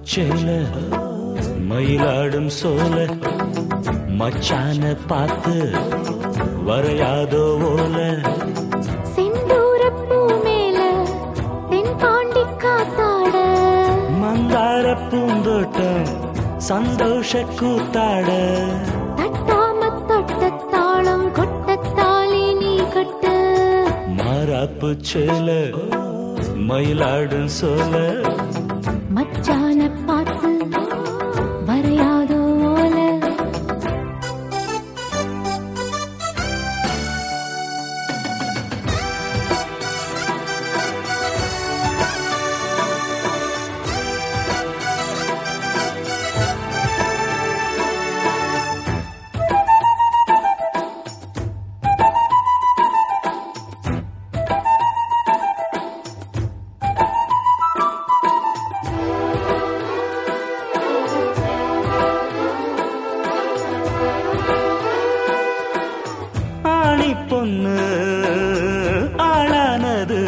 சேல மயிலாடும் சோல மச்சான பார்த்து வரையாதோ ஓல செந்தூரப் பூ மேல தென்பாண்டி காத்தாட மந்தார பூந்தோட்டம் சந்தோஷ கூத்தாட தட்டாம தொட்ட தாளம் கொட்டத்தாலி நீ கட்டு மாறாப்பு சேல மயிலாடும் சோல மச்சான பார்த்து வரையாதோ ஓல ஆணி பொண்ணு ஆளானது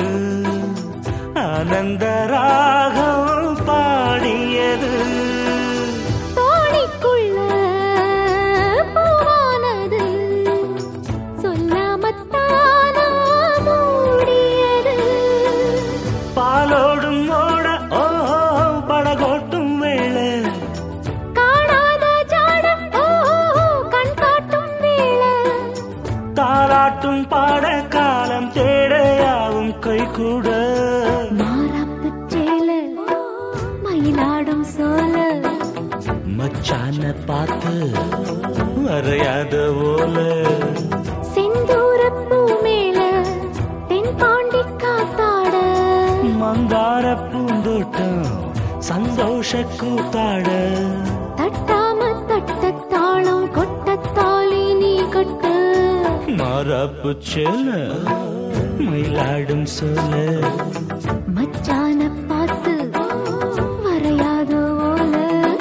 ஆனந்த ராகம் பாடியது தோணிக்குள்ள பூவானது சொல்லாமத்தானா மூடியது பாலோடும் ஓட ஓ படகோட்டும் வேளை காணாத ஜாடம் ஓ கண் காட்டும் வேளை தாலாட்டும் பாட காலம் தேடையாவும் கை கூட மாறாப்புச் சேல மயிலாடும் சோல மச்சான பார்த்து வரையாத ஓல செந்தூரப் பூ மேல தென்பாண்டி காத்தாட மந்தார பூந்தோட்டம் சந்தோஷ கூத்தாட தட்டாம தட்ட தாளம் கொட்டத்தாலி நீ கட்டு மாறாப்பு செல்ல மயிலாடும் சொல்ல மச்சான பார்த்து வரையாதோ ஓல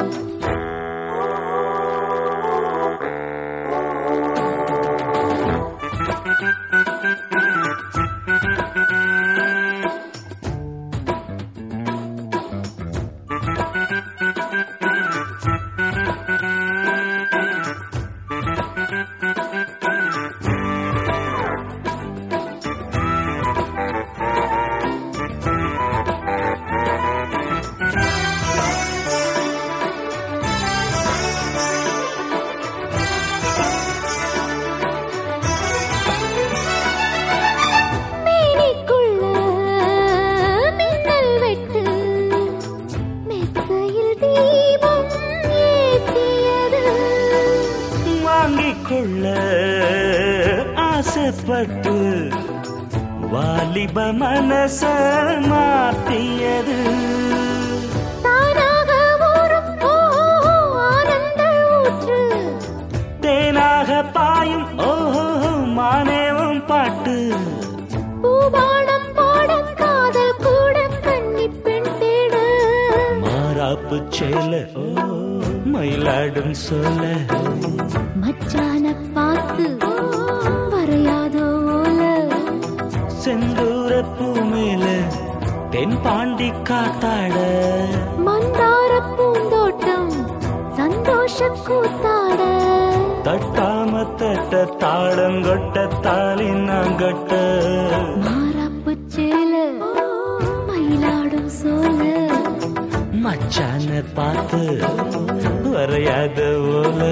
மேனிக்குள்ள மின்னல் வெட்டு மெத்தையில் தீபம் ஏத்தியது வாங்கிக் கொள்ள ஆசைப்பட்டு வாலிப மனச மாத்தியது தானாக ஊறும் ஓ ஆனந்த ஊற்று தேனாக பாயும் ஓஹோ மானேவும் பாட்டு பூபானம் பாட காதல் கூட கன்னி பெண் தேட மாறாப்பு சேல மயிலாடும் சொல்ல மச்சான பார்த்து வரையாதோ ஓல செந்தூர பூ மேல தென் பாண்டி காத்தாட மந்தார பூந்தோட்டம் சந்தோஷ கூத்தாட தட்டாம தட்ட தாளங்கொட்ட தாலி நாங்கட்ட மாறாப்பு சேல மயிலாடும் சோல மச்சான பார்த்து வரையாத ஓல